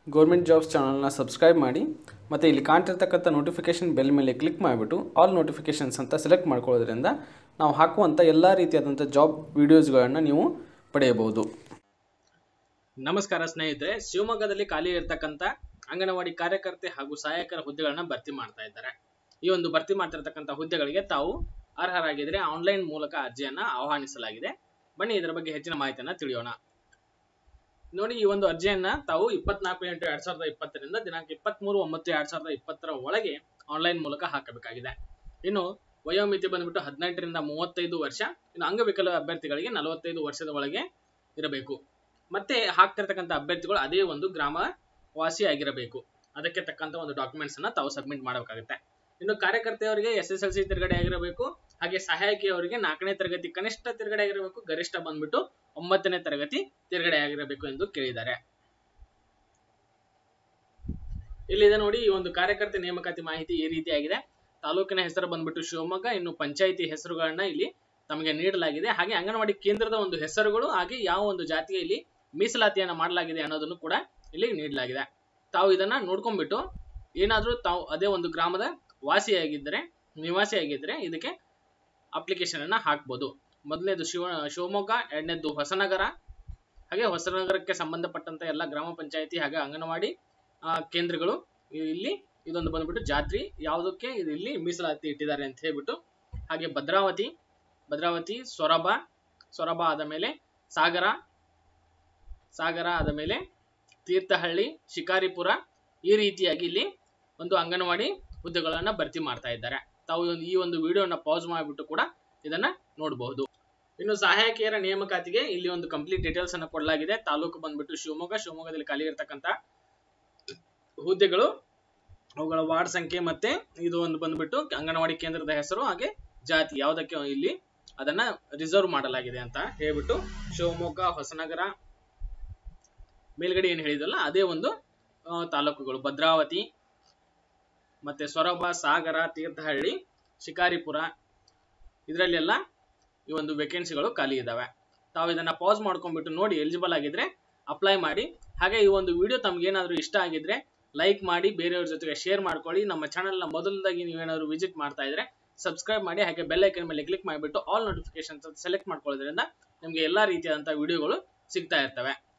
government jobs ಚಾನಲ್ನ subscribe ಮಾಡಿ ಮತ್ತು ಇಲ್ಲಿ ಕಾಣ್ತಿರ್ತಕ್ಕಂಥ ನೋಟಿಫಿಕೇಷನ್ ಬೆಲ್ ಮೇಲೆ ಕ್ಲಿಕ್ ಮಾಡಿಬಿಟ್ಟು ಆಲ್ ನೋಟಿಫಿಕೇಷನ್ಸ್ ಅಂತ ಸೆಲೆಕ್ಟ್ ಮಾಡ್ಕೊಳ್ಳೋದ್ರಿಂದ ನಾವು ಹಾಕುವಂಥ ಎಲ್ಲ ರೀತಿಯಾದಂಥ ಜಾಬ್ ವೀಡಿಯೋಸ್ಗಳನ್ನು ನೀವು ಪಡೆಯಬಹುದು ನಮಸ್ಕಾರ ಸ್ನೇಹಿತರೆ ಶಿವಮೊಗ್ಗದಲ್ಲಿ ಖಾಲಿ ಇರತಕ್ಕಂತ ಅಂಗನವಾಡಿ ಕಾರ್ಯಕರ್ತೆ ಹಾಗೂ ಸಹಾಯಕರ ಹುದ್ದೆಗಳನ್ನ ಭರ್ತಿ ಮಾಡ್ತಾ ಇದ್ದಾರೆ ಈ ಒಂದು ಭರ್ತಿ ಮಾಡ್ತಿರ್ತಕ್ಕಂಥ ಹುದ್ದೆಗಳಿಗೆ ತಾವು ಅರ್ಹರಾಗಿದ್ರೆ ಆನ್ಲೈನ್ ಮೂಲಕ ಅರ್ಜಿಯನ್ನ ಆಹ್ವಾನಿಸಲಾಗಿದೆ ಬನ್ನಿ ಇದರ ಬಗ್ಗೆ ಹೆಚ್ಚಿನ ಮಾಹಿತಿಯನ್ನ ತಿಳಿಯೋಣ ನೋಡಿ ಈ ಒಂದು ಅರ್ಜಿಯನ್ನ ತಾವು ಇಪ್ಪತ್ನಾಲ್ಕು ಎಂಟು ಎರಡ್ ಸಾವಿರದ ಇಪ್ಪತ್ತರಿಂದ ದಿನಾಂಕ ಇಪ್ಪತ್ಮೂರು ಒಂಬತ್ತು ಎರಡ್ ಸಾವಿರದ ಇಪ್ಪತ್ತರ ಒಳಗೆ ಆನ್ಲೈನ್ ಮೂಲಕ ಹಾಕಬೇಕಾಗಿದೆ ಇನ್ನು ವಯೋಮಿತಿ ಬಂದ್ಬಿಟ್ಟು ಹದಿನೆಂಟರಿಂದ ಮೂವತ್ತೈದು ವರ್ಷ ಇನ್ನು ಅಂಗವಿಕಲ ಅಭ್ಯರ್ಥಿಗಳಿಗೆ ನಲವತ್ತೈದು ವರ್ಷದ ಒಳಗೆ ಇರಬೇಕು ಮತ್ತೆ ಹಾಕ್ತಿರ್ತಕ್ಕಂಥ ಅಭ್ಯರ್ಥಿಗಳು ಅದೇ ಒಂದು ಗ್ರಾಮ ವಾಸಿ ಆಗಿರಬೇಕು ಅದಕ್ಕೆ ತಕ್ಕಂತ ಒಂದು ಡಾಕ್ಯುಮೆಂಟ್ಸ್ ಅನ್ನ ತಾವು ಸಬ್ಮಿಟ್ ಮಾಡಬೇಕಾಗುತ್ತೆ ಇನ್ನು ಕಾರ್ಯಕರ್ತೆಯವರಿಗೆ ಎಸ್ ಎಸ್ ಎಲ್ ಸಿ ತಿರುಗಡೆ ಆಗಿರಬೇಕು ಹಾಗೆ ಸಹಾಯಕಿಯವರಿಗೆ ನಾಲ್ಕನೇ ತರಗತಿ ಕನಿಷ್ಠ ತಿರುಗಡೆ ಆಗಿರಬೇಕು ಗರಿಷ್ಠ ಬಂದ್ಬಿಟ್ಟು ಒಂಬತ್ತನೇ ತರಗತಿ ತಿರುಗಡೆ ಆಗಿರಬೇಕು ಎಂದು ಕೇಳಿದ್ದಾರೆ ಇಲ್ಲಿದೆ ನೋಡಿ ಈ ಒಂದು ಕಾರ್ಯಕರ್ತೆ ನೇಮಕಾತಿ ಮಾಹಿತಿ ಈ ರೀತಿಯಾಗಿದೆ ತಾಲೂಕಿನ ಹೆಸರು ಬಂದ್ಬಿಟ್ಟು ಶಿವಮೊಗ್ಗ ಇನ್ನು ಪಂಚಾಯಿತಿ ಹೆಸರುಗಳನ್ನ ಇಲ್ಲಿ ತಮಗೆ ನೀಡಲಾಗಿದೆ ಹಾಗೆ ಅಂಗನವಾಡಿ ಕೇಂದ್ರದ ಒಂದು ಹೆಸರುಗಳು ಹಾಗೆ ಯಾವ ಒಂದು ಜಾತಿಗೆ ಇಲ್ಲಿ ಮೀಸಲಾತಿಯನ್ನ ಮಾಡಲಾಗಿದೆ ಅನ್ನೋದನ್ನು ಕೂಡ ಇಲ್ಲಿ ನೀಡಲಾಗಿದೆ ತಾವು ಇದನ್ನ ನೋಡ್ಕೊಂಡ್ಬಿಟ್ಟು ಏನಾದ್ರೂ ತಾವು ಅದೇ ಒಂದು ಗ್ರಾಮದ ವಾಸಿಯಾಗಿದ್ದರೆ ನಿವಾಸಿಯಾಗಿದ್ದರೆ ಇದಕ್ಕೆ ಅಪ್ಲಿಕೇಶನ್ ಅನ್ನ ಹಾಕ್ಬೋದು ಮೊದಲನೇದು ಶಿವ ಶಿವಮೊಗ್ಗ ಎರಡನೇದು ಹೊಸನಗರ ಹಾಗೆ ಹೊಸನಗರಕ್ಕೆ ಸಂಬಂಧಪಟ್ಟಂತ ಎಲ್ಲ ಗ್ರಾಮ ಪಂಚಾಯತಿ ಹಾಗೆ ಅಂಗನವಾಡಿ ಆ, ಕೇಂದ್ರಗಳು ಇಲ್ಲಿ ಇದೊಂದು ಬಂದ್ಬಿಟ್ಟು ಜಾತ್ರಿ ಯಾವುದಕ್ಕೆ ಇದು ಇಲ್ಲಿ ಮೀಸಲಾತಿ ಇಟ್ಟಿದ್ದಾರೆ ಅಂತ ಹೇಳ್ಬಿಟ್ಟು ಹಾಗೆ ಭದ್ರಾವತಿ ಭದ್ರಾವತಿ ಸೊರಬ ಸೊರಬ ಆದ ಮೇಲೆ ಸಾಗರ ಸಾಗರ ಆದ ಮೇಲೆ ತೀರ್ಥಹಳ್ಳಿ ಶಿಕಾರಿಪುರ ಈ ರೀತಿಯಾಗಿ ಇಲ್ಲಿ ಒಂದು ಅಂಗನವಾಡಿ ಹುದ್ದೆಗಳನ್ನ ಭರ್ತಿ ಮಾಡ್ತಾ ಇದ್ದಾರೆ ತಾವು ಒಂದು- ಈ ಒಂದು ವಿಡಿಯೋನ ಪಾಸ್ ಮಾಡಿಬಿಟ್ಟು ಕೂಡ ಇದನ್ನ ನೋಡಬಹುದು ಇನ್ನು ಸಹಾಯಕಿಯರ ನೇಮಕಾತಿಗೆ ಇಲ್ಲಿ ಒಂದು ಕಂಪ್ಲೀಟ್ ಡೀಟೇಲ್ಸ್ ಅನ್ನ ಕೊಡಲಾಗಿದೆ ತಾಲೂಕು ಬಂದ್ಬಿಟ್ಟು ಶಿವಮೊಗ್ಗ ಶಿವಮೊಗ್ಗದಲ್ಲಿ ಖಾಲಿ ಇರತಕ್ಕಂತ ಹುದ್ದೆಗಳು ಅವುಗಳ ವಾರ್ಡ್ ಸಂಖ್ಯೆ ಮತ್ತೆ ಇದು ಒಂದು ಬಂದ್ಬಿಟ್ಟು ಅಂಗನವಾಡಿ ಕೇಂದ್ರದ ಹೆಸರು ಹಾಗೆ ಜಾತಿ ಯಾವುದಕ್ಕೆ ಇಲ್ಲಿ ಅದನ್ನ ರಿಸರ್ವ್ ಮಾಡಲಾಗಿದೆ ಅಂತ ಹೇಳ್ಬಿಟ್ಟು ಶಿವಮೊಗ್ಗ ಹೊಸನಗರ ಮೇಲ್ಗಡೆ ಏನು ಹೇಳಿದಲ್ಲ ಅದೇ ಒಂದು ಆ, ತಾಲೂಕುಗಳು ಭದ್ರಾವತಿ ಮತ್ತೆ ಸೊರಬ ಸಾಗರ ತೀರ್ಥಹಳ್ಳಿ ಶಿಕಾರಿಪುರ ಇದರಲ್ಲೆಲ್ಲ ಈ ಒಂದು ವೇಕೆನ್ಸಿಗಳು ಖಾಲಿ ಇದಾವೆ ತಾವು ಇದನ್ನ ಪಾಸ್ ಮಾಡ್ಕೊಂಡ್ಬಿಟ್ಟು ನೋಡಿ ಎಲಿಜಿಬಲ್ ಆಗಿದ್ರೆ ಅಪ್ಲೈ ಮಾಡಿ ಹಾಗೆ ಈ ಒಂದು ವಿಡಿಯೋ ತಮ್ಗೇನಾದ್ರೂ ಇಷ್ಟ ಆಗಿದ್ರೆ ಲೈಕ್ ಮಾಡಿ ಬೇರೆಯವ್ರ ಜೊತೆಗೆ ಶೇರ್ ಮಾಡ್ಕೊಳ್ಳಿ ನಮ್ಮ ಚಾನಲ್ನ ಮೊದಲದಾಗಿ ನೀವೇನಾದ್ರು ವಿಸಿಟ್ ಮಾಡ್ತಾ ಇದ್ರೆ ಸಬ್ಸ್ಕ್ರೈಬ್ ಮಾಡಿ ಹಾಗೆ ಬೆಲ್ ಐಕನ್ ಮೇಲೆ ಕ್ಲಿಕ್ ಮಾಡಿಬಿಟ್ಟು ಆಲ್ ನೋಟಿಫಿಕೇಶನ್ಸ್ ಸೆಲೆಕ್ಟ್ ಮಾಡ್ಕೊಳ್ಳೋದ್ರಿಂದ ನಿಮಗೆ ಎಲ್ಲಾ ರೀತಿಯಾದಂತಹ ವಿಡಿಯೋಗಳು ಸಿಗ್ತಾ ಇರ್ತವೆ